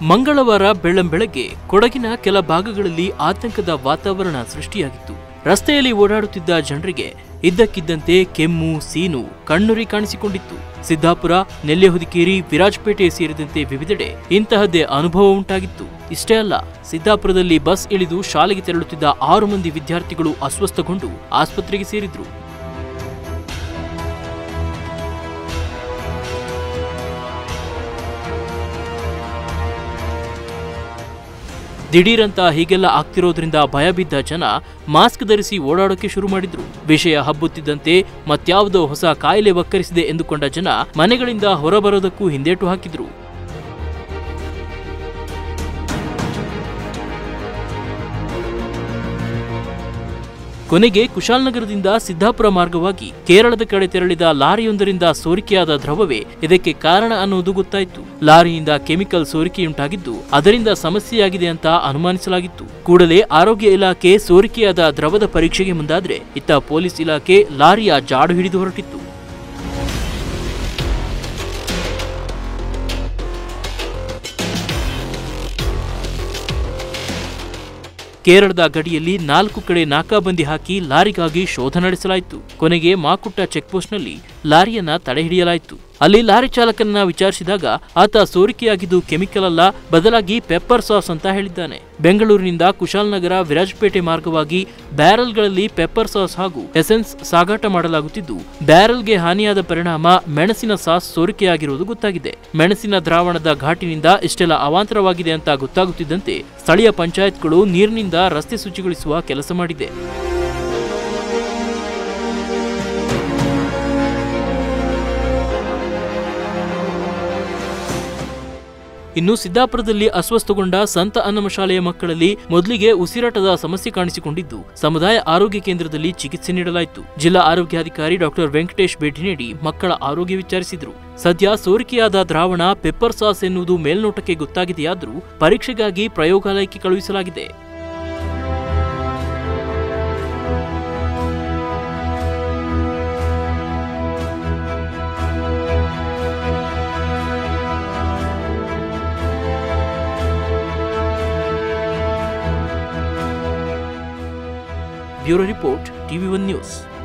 ಮಂಗಳವಾರ ಬೆಳ್ಳಂಬೆಳಗ್ಗೆ ಕೊಡಗಿನ ಕೆಲ ಭಾಗಗಳಲ್ಲಿ ಆತಂಕದ ವಾತಾವರಣ ಸೃಷ್ಟಿಯಾಗಿತ್ತು ರಸ್ತೆಯಲ್ಲಿ ಓಡಾಡುತ್ತಿದ್ದ ಜನರಿಗೆ ಇದ್ದಕ್ಕಿದ್ದಂತೆ ಕೆಮ್ಮು ಸೀನು ಕಣ್ಣುರಿ ಕಾಣಿಸಿಕೊಂಡಿತ್ತು ಸಿದ್ದಾಪುರ ನೆಲ್ಲೆಹುದಿಕೇರಿ ವಿರಾಜಪೇಟೆ ಸೇರಿದಂತೆ ವಿವಿಧೆಡೆ ಇಂತಹದ್ದೇ ಅನುಭವ ಉಂಟಾಗಿತ್ತು ಇಷ್ಟೇ ಅಲ್ಲ ಸಿದ್ದಾಪುರದಲ್ಲಿ ಬಸ್ ಇಳಿದು ಶಾಲೆಗೆ ತೆರಳುತ್ತಿದ್ದ ಆರು ಮಂದಿ ವಿದ್ಯಾರ್ಥಿಗಳು ಅಸ್ವಸ್ಥಗೊಂಡು ಆಸ್ಪತ್ರೆಗೆ ಸೇರಿದ್ರು ದಿಢೀರಂತ ಹೀಗೆಲ್ಲ ಆಗ್ತಿರೋದ್ರಿಂದ ಭಯಬಿದ್ದ ಜನ ಮಾಸ್ಕ್ ಧರಿಸಿ ಓಡಾಡೋಕೆ ಶುರು ಮಾಡಿದ್ರು ವಿಷಯ ಹಬ್ಬುತ್ತಿದ್ದಂತೆ ಮತ್ಯಾವುದೋ ಹೊಸ ಕಾಯಿಲೆ ವಕ್ಕರಿಸಿದೆ ಎಂದುಕೊಂಡ ಜನ ಮನೆಗಳಿಂದ ಹೊರಬರೋದಕ್ಕೂ ಹಿಂದೇಟು ಹಾಕಿದ್ರು ಕೊನೆಗೆ ಕುಶಾಲನಗರದಿಂದ ಸಿದ್ದಾಪುರ ಮಾರ್ಗವಾಗಿ ಕೇರಳದ ಕಡೆ ತೆರಳಿದ ಲಾರಿಯೊಂದರಿಂದ ಸೋರಿಕೆಯಾದ ದ್ರವವೇ ಇದಕ್ಕೆ ಕಾರಣ ಅನ್ನೋದು ಗೊತ್ತಾಯಿತು ಲಾರಿಯಿಂದ ಕೆಮಿಕಲ್ ಸೋರಿಕೆಯುಂಟಾಗಿದ್ದು ಅದರಿಂದ ಸಮಸ್ಯೆಯಾಗಿದೆ ಅಂತ ಅನುಮಾನಿಸಲಾಗಿತ್ತು ಕೂಡಲೇ ಆರೋಗ್ಯ ಇಲಾಖೆ ಸೋರಿಕೆಯಾದ ದ್ರವದ ಪರೀಕ್ಷೆಗೆ ಮುಂದಾದ್ರೆ ಇತ್ತ ಪೊಲೀಸ್ ಇಲಾಖೆ ಲಾರಿಯ ಜಾಡು ಹಿಡಿದು ಹೊರಟಿತ್ತು ಕೇರಳದ ಗಡಿಯಲ್ಲಿ ನಾಲ್ಕು ಕಡೆ ನಾಕಾಬಂದಿ ಹಾಕಿ ಲಾರಿಗಾಗಿ ಶೋಧ ನಡೆಸಲಾಯಿತು ಕೊನೆಗೆ ಮಾಕುಟ್ಟ ಚೆಕ್ಪೋಸ್ಟ್ನಲ್ಲಿ ಲಾರಿಯನ್ನ ತಡೆಹಿಡಿಯಲಾಯಿತು ಅಲ್ಲಿ ಲಾರಿ ಚಾಲಕನನ್ನ ವಿಚಾರಿಸಿದಾಗ ಆತ ಸೋರಿಕೆಯಾಗಿದ್ದು ಕೆಮಿಕಲ್ ಅಲ್ಲ ಬದಲಾಗಿ ಪೆಪ್ಪರ್ ಸಾಸ್ ಅಂತ ಹೇಳಿದ್ದಾನೆ ಬೆಂಗಳೂರಿನಿಂದ ಕುಶಾಲನಗರ ವಿರಾಜಪೇಟೆ ಮಾರ್ಗವಾಗಿ ಬ್ಯಾರಲ್ಗಳಲ್ಲಿ ಪೆಪ್ಪರ್ ಸಾಸ್ ಹಾಗೂ ಎಸೆನ್ಸ್ ಸಾಗಾಟ ಮಾಡಲಾಗುತ್ತಿದ್ದು ಬ್ಯಾರಲ್ಗೆ ಹಾನಿಯಾದ ಪರಿಣಾಮ ಮೆಣಸಿನ ಸಾಸ್ ಸೋರಿಕೆಯಾಗಿರುವುದು ಗೊತ್ತಾಗಿದೆ ಮೆಣಸಿನ ದ್ರಾವಣದ ಘಾಟಿನಿಂದ ಇಷ್ಟೆಲ್ಲ ಅವಾಂತರವಾಗಿದೆ ಅಂತ ಗೊತ್ತಾಗುತ್ತಿದ್ದಂತೆ ಸ್ಥಳೀಯ ಪಂಚಾಯತ್ಗಳು ನೀರಿನಿಂದ ರಸ್ತೆ ಶುಚಿಗೊಳಿಸುವ ಕೆಲಸ ಮಾಡಿದೆ ಇನ್ನು ಸಿದ್ದಾಪುರದಲ್ಲಿ ಅಸ್ವಸ್ಥಗೊಂಡ ಸಂತ ಅನ್ನಮ ಶಾಲೆಯ ಮಕ್ಕಳಲ್ಲಿ ಮೊದಲಿಗೆ ಉಸಿರಾಟದ ಸಮಸ್ಯೆ ಕಾಣಿಸಿಕೊಂಡಿದ್ದು ಸಮುದಾಯ ಆರೋಗ್ಯ ಕೇಂದ್ರದಲ್ಲಿ ಚಿಕಿತ್ಸೆ ನೀಡಲಾಯಿತು ಜಿಲ್ಲಾ ಆರೋಗ್ಯಾಧಿಕಾರಿ ಡಾಕ್ಟರ್ ವೆಂಕಟೇಶ್ ಭೇಟಿ ನೀಡಿ ಮಕ್ಕಳ ಆರೋಗ್ಯ ವಿಚಾರಿಸಿದ್ರು ಸದ್ಯ ಸೋರಿಕೆಯಾದ ದ್ರಾವಣ ಪೆಪ್ಪರ್ ಸಾಸ್ ಎನ್ನುವುದು ಮೇಲ್ನೋಟಕ್ಕೆ ಗೊತ್ತಾಗಿದೆಯಾದರೂ ಪರೀಕ್ಷೆಗಾಗಿ ಪ್ರಯೋಗಾಲಯಕ್ಕೆ ಕಳುಹಿಸಲಾಗಿದೆ bureau report TV one news